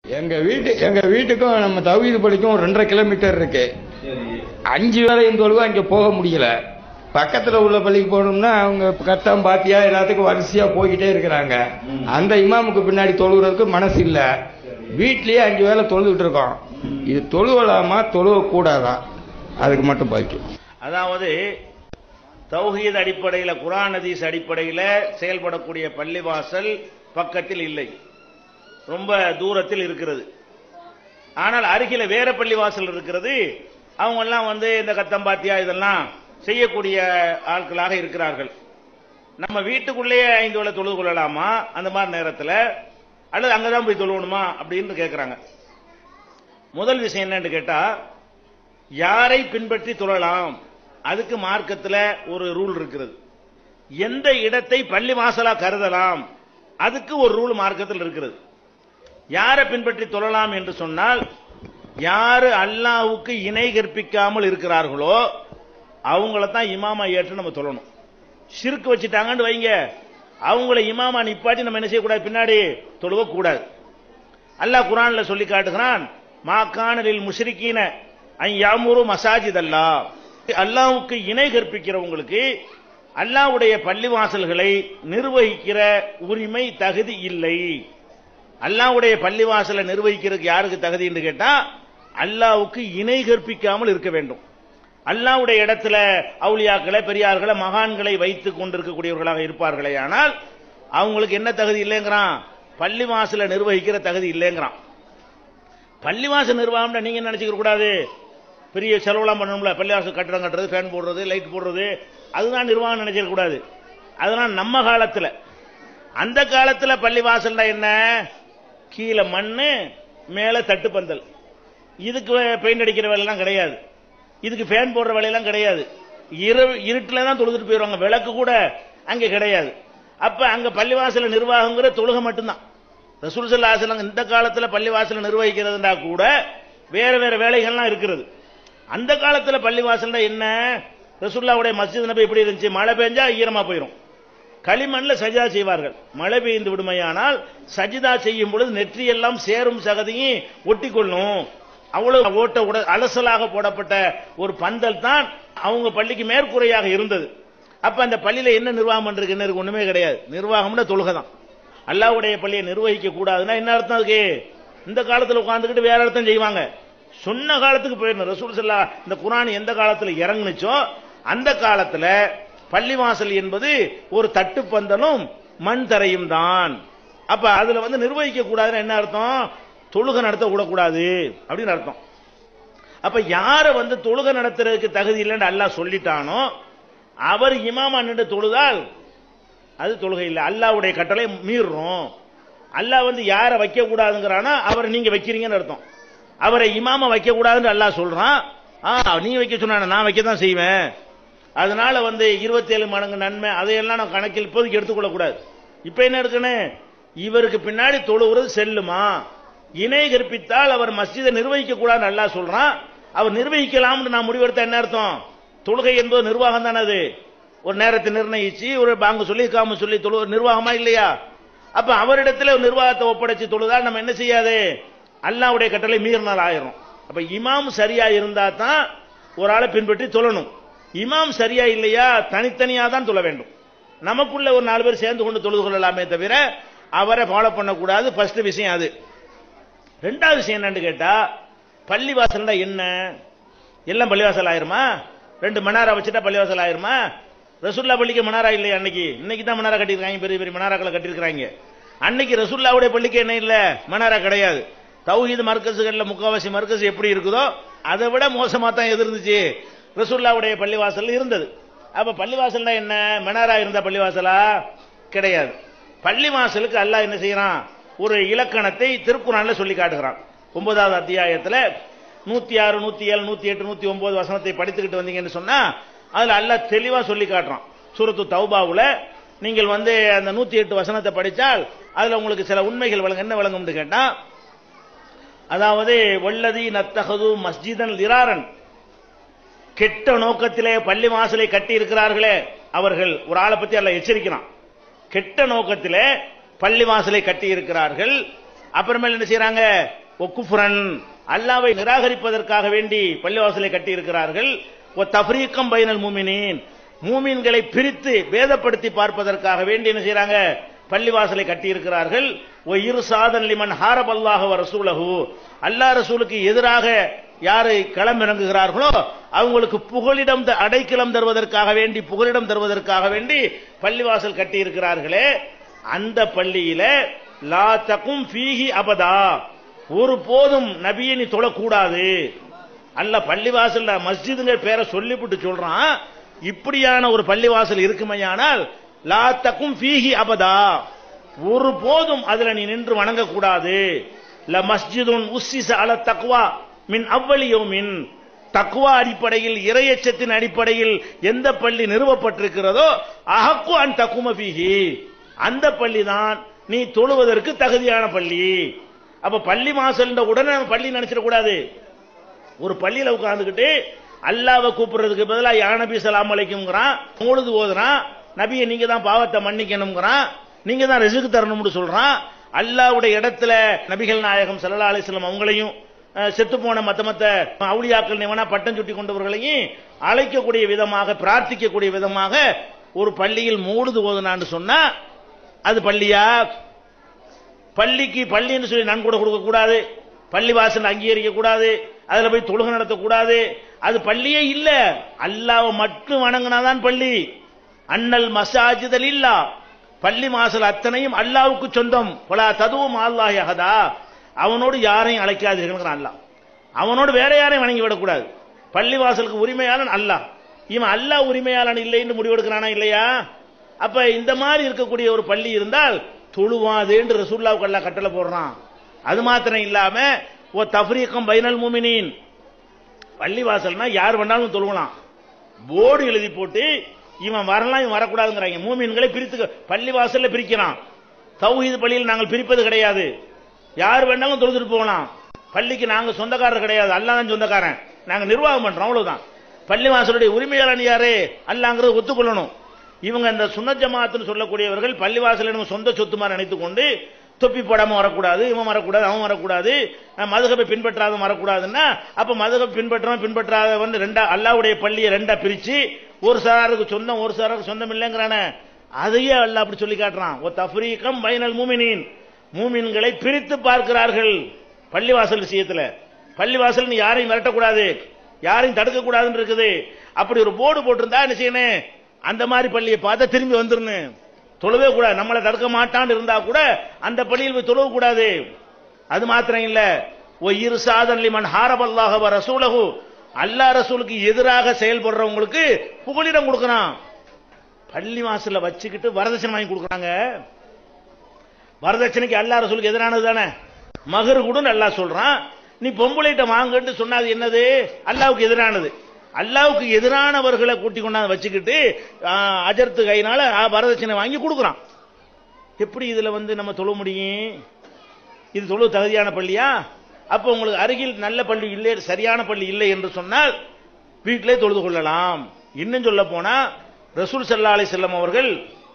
எங்க வீட்டு எங்க வீட்டுக்கும் நம்ம தவீது பள்ளிக்கும் ரெண்டரை கிலோமீட்டர் இருக்கு அஞ்சு வேலையும் தொழுவா அங்க போக முடியல பக்கத்துல உள்ள பள்ளிக்கு போகணும்னா அவங்க கத்தம் பாத்தியா எல்லாத்துக்கும் வரிசையா போய்கிட்டே இருக்கிறாங்க அந்த இமாமுக்கு பின்னாடி தொழுகிறதுக்கு மனசு இல்ல வீட்லயே அஞ்சு வேலை தொழுதுட்டு இருக்கோம் இது தொழுவலாமா தொழுவ கூடாதா அதுக்கு மட்டும் பாக்கி அதாவது தௌஹீத் அடிப்படையில் குரான் ஹதீஸ் அடிப்படையில் செயல்படக்கூடிய பள்ளிவாசல் பக்கத்தில் இல்லை ரொம்ப தூரத்தில் இருக்கிறது ஆனால் அருகில வேற பள்ளிவாசல் இருக்கிறது அவங்க எல்லாம் வந்து இந்த கத்தம்பாத்தியா இதெல்லாம் செய்யக்கூடிய ஆட்களாக இருக்கிறார்கள் நம்ம வீட்டுக்குள்ளேயே ஐந்து வேளை தொழுது கொள்ளலாமா அந்த மாதிரி நேரத்தில் அல்லது அங்கதான் போய் தொழுவணுமா அப்படின்னு கேட்கிறாங்க முதல் விஷயம் என்னன்னு கேட்டா யாரை பின்பற்றி தொழலாம் அதுக்கு மார்க்கத்தில் ஒரு ரூல் இருக்கிறது எந்த இடத்தை பள்ளி வாசலா கருதலாம் அதுக்கு ஒரு ரூல் மார்க்கத்தில் இருக்கிறது யாரை பின்பற்றி தொழலாம் என்று சொன்னால் யாரு அல்லாஹ்வுக்கு இணை கற்பிக்காமல் இருக்கிறார்களோ அவங்கள தான் இமாமா ஏற்று நம்ம தொழணும் சிறுக்கு வச்சுட்டாங்கன்னு வைங்க அவங்கள இமாமா நிப்பாட்டி நம்ம என்ன செய்யக்கூடாது பின்னாடி தொழுவ கூடாது அல்லாஹ் குரான்ல சொல்லி காட்டுகிறான் மாக்கானலில் முஷ்ரிக்கீன ஐ யாமுரு மசாஜித் அல்லா அல்லாஹ்வுக்கு இணை கற்பிக்கிறவங்களுக்கு அல்லாஹ்வுடைய பள்ளிவாசல்களை நிர்வகிக்கிற உரிமை தகுதி இல்லை அல்லாஹ்வுடைய பள்ளிவாசலை நிர்வகிக்கிறதுக்கு யாருக்கு தகுதி என்று கேட்டா அல்லாஹ்வுக்கு இணை கற்பிக்காமல் இருக்க வேண்டும் அல்லாஹ்வுடைய இடத்துல அவுலியாக்களை பெரியார்களை மகான்களை வைத்துக் கொண்டிருக்கக்கூடியவர்களாக இருப்பார்களே ஆனால் அவங்களுக்கு என்ன தகுதி இல்லைங்கிறான் பள்ளிவாசலை நிர்வகிக்கிற தகுதி இல்லைங்கிறான் பள்ளிவாசல் நிர்வாகம் நீங்க என்ன நினைச்சுக்க கூடாது பெரிய செலவுலாம் பண்ணணும்ல பள்ளிவாசல் கட்டடம் கட்டுறது ஃபேன் போடுறது லைட் போடுறது அதுதான் நிர்வாகம் நினைச்சிக்க கூடாது அதெல்லாம் நம்ம காலத்துல அந்த காலத்துல பள்ளிவாசல்னா என்ன கீழே மண்ணு மேல தட்டு பந்தல் இதுக்கு பெயிண்ட் அடிக்கிற வேலைலாம் கிடையாது இதுக்கு ஃபேன் போடுற வேலையெல்லாம் கிடையாது இரவு இருட்டுல தான் தொழுதுட்டு போயிடுவாங்க விளக்கு கூட அங்க கிடையாது அப்ப அங்க பள்ளிவாசல நிர்வாகங்கிற தொழுகை மட்டும்தான் ரசூல் சல்லா அலிஸ்லாம் இந்த காலத்துல பள்ளிவாசல நிர்வகிக்கிறதுனா கூட வேற வேற வேலைகள்லாம் இருக்கிறது அந்த காலத்துல பள்ளிவாசல்னா என்ன ரசூல்லாவுடைய மஸ்ஜித் நபி எப்படி இருந்துச்சு மழை பெஞ்சா ஈரமா போயிடும் களிமண்ல சஜிதா செய்வார்கள் மழை பெய்ந்து விடுமையானால் சஜிதா செய்யும் பொழுது நெற்றியெல்லாம் சேரும் சகதியும் ஒட்டி கொள்ளும் அவ்வளவு ஓட்ட உட அலசலாக போடப்பட்ட ஒரு பந்தல் தான் அவங்க பள்ளிக்கு மேற்கூரையாக இருந்தது அப்ப அந்த பள்ளியில என்ன நிர்வாகம் பண்றதுக்கு என்ன இருக்கு ஒண்ணுமே கிடையாது நிர்வாகம்னா தொழுகை தான் அல்லாவுடைய பள்ளியை நிர்வகிக்க கூடாதுன்னா என்ன அர்த்தம் அதுக்கு இந்த காலத்துல உட்காந்துக்கிட்டு வேற அர்த்தம் செய்வாங்க சொன்ன காலத்துக்கு போயிடணும் ரசூல் சல்லா இந்த குரான் எந்த காலத்துல இறங்குனுச்சோ அந்த காலத்துல பள்ளிவாசல் என்பது ஒரு தட்டுப்பந்தலும் மண் தரையும் தான் அப்ப அதுல வந்து நிர்வகிக்க கூடாதுன்னு என்ன அர்த்தம் தொழுகை நடத்த விடக்கூடாது அப்படின்னு அர்த்தம் அப்ப யார வந்து தொழுகை நடத்துறதுக்கு தகுதி இல்லைன்னு அல்லாஹ் சொல்லிட்டானோ அவர் இமாமா நின்று தொழுதால் அது தொழுகை இல்லை அல்லாவுடைய கட்டளை மீறுறோம் அல்லாஹ் வந்து யாரை வைக்க கூடாதுங்கிறானா அவரை நீங்க வைக்கிறீங்கன்னு அர்த்தம் அவரை இமாம வைக்க கூடாதுன்னு அல்லாஹ் சொல்றான் ஆ நீ வைக்க சொன்ன நான் வைக்க தான் செய்வேன் அதனால வந்து இருபத்தி ஏழு மடங்கு நன்மை அதையெல்லாம் நான் கணக்கில் இப்போதைக்கு எடுத்துக்கொள்ள கூடாது இப்ப என்ன இருக்குன்னு இவருக்கு பின்னாடி தொழுகிறது செல்லுமா இணை கற்பித்தால் அவர் மஸ்ஜிதை நிர்வகிக்க கூடாதுன்னு அல்லாஹ் சொல்றான் அவர் நிர்வகிக்கலாம்னு நான் முடிவெடுத்த என்ன அர்த்தம் தொழுகை என்பது நிர்வாகம் தானே அது ஒரு நேரத்தை நிர்ணயிச்சு ஒரு பாங்க சொல்லி காம சொல்லி தொழு நிர்வாகமா இல்லையா அப்ப அவரிடத்துல ஒரு நிர்வாகத்தை ஒப்படைச்சு தொழுதா நம்ம என்ன செய்யாது அல்லாவுடைய கட்டளை மீறினால் ஆயிரும் அப்ப இமாம் சரியா இருந்தா தான் ஒரு ஆளை பின்பற்றி தொழணும் இமாம் சரியா இல்லையா தனித்தனியா தான் தொழ வேண்டும் நமக்குள்ள ஒரு நாலு பேர் சேர்ந்து கொண்டு தொழுது கொள்ளலாமே தவிர அவரை ஃபாலோ பண்ணக்கூடாது ஃபர்ஸ்ட் விஷயம் அது ரெண்டாவது விஷயம் என்னன்னு கேட்டா பள்ளிவாசல்னா என்ன எல்லாம் பள்ளிவாசல் ஆயிருமா ரெண்டு மணாரா வச்சுட்டா பள்ளிவாசல் ஆயிருமா ரசுல்லா பள்ளிக்கு மணாரா இல்லையா அன்னைக்கு இன்னைக்கு தான் மணாரா கட்டியிருக்காங்க பெரிய பெரிய மணாராக்களை கட்டியிருக்காங்க அன்னைக்கு ரசுல்லாவுடைய பள்ளிக்கு என்ன இல்ல மணாரா கிடையாது தௌஹீது மர்க்கசுகள்ல முக்காவாசி மர்க்கஸ் எப்படி இருக்குதோ அதை விட மோசமா தான் எது இருந்துச்சு ரசுல்லாவுடைய பள்ளிவாசல் இருந்தது அப்ப பள்ளிவாசல்னா என்ன மணாரா இருந்த பள்ளிவாசலா கிடையாது பள்ளிவாசலுக்கு அல்லாஹ் என்ன செய்யறான் ஒரு இலக்கணத்தை திருக்குறான்ல சொல்லி காட்டுகிறான் ஒன்பதாவது அத்தியாயத்துல நூத்தி ஆறு நூத்தி ஏழு நூத்தி எட்டு நூத்தி ஒன்பது வசனத்தை படித்துக்கிட்டு வந்தீங்கன்னு சொன்னா அதுல அல்லாஹ் தெளிவா சொல்லி காட்டுறான் சூரத்து தௌபாவுல நீங்கள் வந்து அந்த நூத்தி எட்டு வசனத்தை படிச்சால் அதுல உங்களுக்கு சில உண்மைகள் வழங்க என்ன வழங்கும்னு கேட்டா அதாவது வல்லதி நத்தகது மஸ்ஜிதன் லிராரன் கெட்ட நோக்கத்திலே பள்ளி வாசலை கட்டி இருக்கிறார்களே அவர்கள் ஒரு ஆளை பத்தி அல்ல எச்சரிக்கிறான் கெட்ட நோக்கத்திலே பள்ளி வாசலை கட்டி இருக்கிறார்கள் அப்புறமேல் என்ன செய்யறாங்க ஒக்குஃபுரன் அல்லாவை நிராகரிப்பதற்காக வேண்டி பள்ளிவாசலை கட்டி இருக்கிறார்கள் ஒ தஃப்ரீக்கம் பைனல் மூமினின் மூமின்களை பிரித்து வேதப்படுத்தி பார்ப்பதற்காக வேண்டி என்ன செய்யறாங்க பள்ளிவாசலை கட்டி இருக்கிறார்கள் ஒ இரு சாதன் லிமன் ஹாரபல்லாஹ ரசூலஹு அல்லாஹ் ரசூலுக்கு எதிராக யாரை களமிறங்குகிறார்களோ அவங்களுக்கு புகலிடம் த- அடைக்கலம் தருவதற்காக வேண்டி புகலிடம் தருவதற்காக வேண்டி பள்ளிவாசல் கட்டி இருக்கிறார்களே அந்த பள்ளியில லா தகும் ஃபீஹி அபதா ஒரு போதும் நபியை நீ தொழக்கூடாது அல்ல பள்ளிவாசல்ல மஸ்ஜிதுங்க பேரை சொல்லிவிட்டு சொல்றான் இப்படியான ஒரு பள்ளிவாசல் இருக்குமையானால் லா தகும் ஃபீஹி அபதா ஒரு போதும் அதுல நீ நின்று வணங்கக்கூடாது ல மஸ்ஜிதுன் உஸ்ஸிஸ அல தக்வா மின் அவ்வளியோமின் தக்வா அடிப்படையில் இறையச்சத்தின் அடிப்படையில் எந்த பள்ளி நிறுவப்பட்டிருக்கிறதோ அஹக்கு அன் தக்கும ஃபீஹி அந்த பள்ளி தான் நீ தொழுவதற்கு தகுதியான பள்ளி அப்ப பள்ளி மாசல்ன்ற உடனே நம்ம பள்ளி நினைச்சிட கூடாது ஒரு பள்ளியில உட்கார்ந்துகிட்டு அல்லாவை கூப்பிடுறதுக்கு பதிலா யா நபி சலாம் அலைக்கும்ங்கிறான் மூழுது ஓதுறான் நபியை நீங்க தான் பாவத்தை மன்னிக்கணுங்கிறான் நீங்க தான் ரிசுக்கு தரணும்னு சொல்றான் அல்லாவுடைய இடத்துல நபிகள் நாயகம் ஸல்லல்லாஹு அலைஹி வஸல்லம் அவங்களையும் அஹ், செத்து போன மத்த மத்த அவுளியாக்கள் நிவனா பட்டம் சுட்டி கொண்டவர்களையும் அழைக்கக்கூடிய விதமாக பிரார்த்திக்கக்கூடிய விதமாக ஒரு பள்ளியில் மூழுது ஓதுனான்னு சொன்னா அது பள்ளியா பள்ளிக்கு பள்ளின்னு சொல்லி நன்கொடை கொடுக்க கூடாது பள்ளி வாசல் அங்கீகரிக்க கூடாது அதுல போய் தொழுகை நடத்தக்கூடாது அது பள்ளியே இல்ல அல்லாஹ்வை மட்டும் வணங்கினாதான் பள்ளி அண்ணல் மசாஜிதல் இல்லா பள்ளி மாசல் அத்தனையும் அல்லாவுக்கு சொந்தம் பலா ததுவும் அல்லாஹ் அகதா அவனோடு யாரையும் அழைக்காதீர்கள் அல்லாஹ் அவனோடு வேற யாரையும் வணங்கி விடக்கூடாது பள்ளி வாசலுக்கு உரிமையாளன் அல்லாஹ் இவன் அல்லாஹ் உரிமையாளன் இல்லைன்னு முடிவெடுக்கிறானா இல்லையா அப்ப இந்த மாதிரி இருக்கக்கூடிய ஒரு பள்ளி இருந்தால் தொழுவாதேன்னு ரசூல்லாவுக்கு அல்லாஹ் கட்டளை போடுறான் அது மாத்திரம் இல்லாம ஓ தஃப்ரீக்கம் பைனல் மூமினின் பள்ளி வாசல்னா யார் வேணாலும் தொழுவலாம் போர்டு எழுதி போட்டு இவன் வரலாம் இவன் வரக்கூடாதுங்கிறாங்க மூமின்களை பிரித்து பள்ளி வாசல்ல பிரிக்கிறான் தௌஹீது பள்ளியில் நாங்கள் பிரிப்பது கிடையாது யார் வேணாலும் தொழுதுட்டு போகலாம் பள்ளிக்கு நாங்க சொந்தக்காரர் கிடையாது அல்லாஹ் தான் சொந்தக்காரன் நாங்க நிர்வாகம் பண்றோம் அவ்வளவுதான் பள்ளி வாசலுடைய உரிமையாளன் யாரு அல்லாங்கிறத ஒத்துக்கொள்ளணும் இவங்க இந்த சுன்னத் ஜமாத்துன்னு சொல்லக்கூடியவர்கள் பள்ளிவாசல் நம்ம சொந்த சொத்து மாதிரி நினைத்துக் கொண்டு தொப்பி போடாம வரக்கூடாது இவன் வரக்கூடாது அவன் வரக்கூடாது அஹ் மதுகபை பின்பற்றாதவன் வரக்கூடாதுன்னா அப்ப மதுகபை பின்பற்றவன் பின்பற்றாதவன் ரெண்டா அல்லாவுடைய பள்ளியை ரெண்டா பிரிச்சு ஒரு சாராருக்கு சொந்தம் ஒரு சாராருக்கு சொந்தம் இல்லைங்கிறானே அதையே அல்லாஹ் அப்படி சொல்லி காட்டுறான் ஒ தஃப்ரீகம் பைனல் மூமினின் மூமின்களை பிரித்து பார்க்கிறார்கள் பள்ளிவாசல் விஷயத்துல பள்ளிவாசல் நீ யாரையும் விரட்டக்கூடாது யாரையும் தடுக்க கூடாதுன்னு இருக்குது அப்படி ஒரு போர்டு போட்டிருந்தா என்ன செய்யணும் அந்த மாதிரி பள்ளியை பார்த்தா திரும்பி வந்துருன்னு தொழவே கூடாது நம்மளை தடுக்க மாட்டான்னு இருந்தா கூட அந்த பள்ளியில் போய் தொழவு கூடாது அது மாத்திரம் இல்ல ஒ இரு சாதன் லிமன் ஹாரபல்லாஹ வ ரசூலஹு அல்லாஹ் ரசூலுக்கு எதிராக செயல்படுறவங்களுக்கு புகலிடம் கொடுக்கறான் பள்ளி வாசல்ல வச்சுக்கிட்டு வரதட்சணை வாங்கி கொடுக்கறாங்க வரதட்சணைக்கு அல்லாஹ் ரசூலுக்கு எதிரானது தானே மகர் கூட நல்லா சொல்றான் நீ பொம்பளைகிட்ட வாங்கன்னு சொன்னா அது என்னது அல்லாவுக்கு எதிரானது அல்லாவுக்கு எதிரானவர்களை கூட்டி கொண்டாந்து வச்சுக்கிட்டு ஆ, அஜர்த்து கையினால ஆ, வரதட்சணை வாங்கி கொடுக்குறான் எப்படி இதுல வந்து நம்ம தொழ முடியும் இது தொழு தகுதியான பள்ளியா அப்ப உங்களுக்கு அருகில் நல்ல பள்ளி இல்லை சரியான பள்ளி இல்லை என்று சொன்னால் வீட்டிலே தொழுது கொள்ளலாம் இன்னும் சொல்ல போனா ரசூல் சல்லா அலி செல்லம் அவர்கள்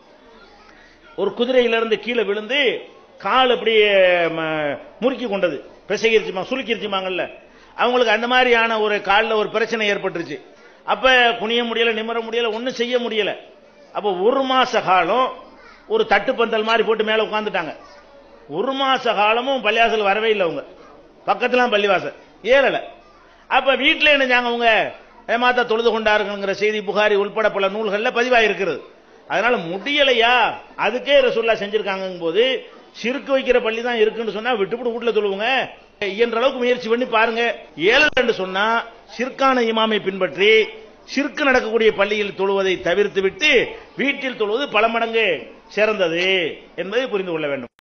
ஒரு குதிரையிலிருந்து கீழே விழுந்து கால் அப்படியே ம, முறுக்கி கொண்டது பிசகிருச்சுமா சுருக்கிருச்சுமாங்கல்ல அவங்களுக்கு அந்த மாதிரியான ஒரு காலில் ஒரு பிரச்சனை ஏற்பட்டுருச்சு அப்ப குனிய முடியல நிமிர முடியல ஒன்றும் செய்ய முடியல அப்ப ஒரு மாச காலம் ஒரு தட்டு பந்தல் மாதிரி போட்டு மேல உட்காந்துட்டாங்க ஒரு மாச காலமும் பள்ளிவாசல் வரவே இல்லை அவங்க பக்கத்துல பள்ளிவாசல் ஏறல அப்ப வீட்டுல என்ன செஞ்சாங்க அவங்க ஏமாத்தா தொழுது கொண்டாருங்கிற செய்தி புகாரி உள்பட பல நூல்கள்ல பதிவாயிருக்கிறது அதனால முடியலையா அதுக்கே ரசூல்லா செஞ்சிருக்காங்கும் போது சிறுக்கு வைக்கிற பள்ளி தான் இருக்குன்னு சொன்னா விட்டுவிட்டு வீட்டுல தொழுவுங்க இயன்ற அளவுக்கு முயற்சி பண்ணி பாருங்க ஏழு சொன்னா சிற்கான இமாமை பின்பற்றி சிற்கு நடக்கக்கூடிய பள்ளியில் தொழுவதை தவிர்த்து விட்டு வீட்டில் தொழுவது பல மடங்கு சிறந்தது என்பதை புரிந்து கொள்ள வேண்டும்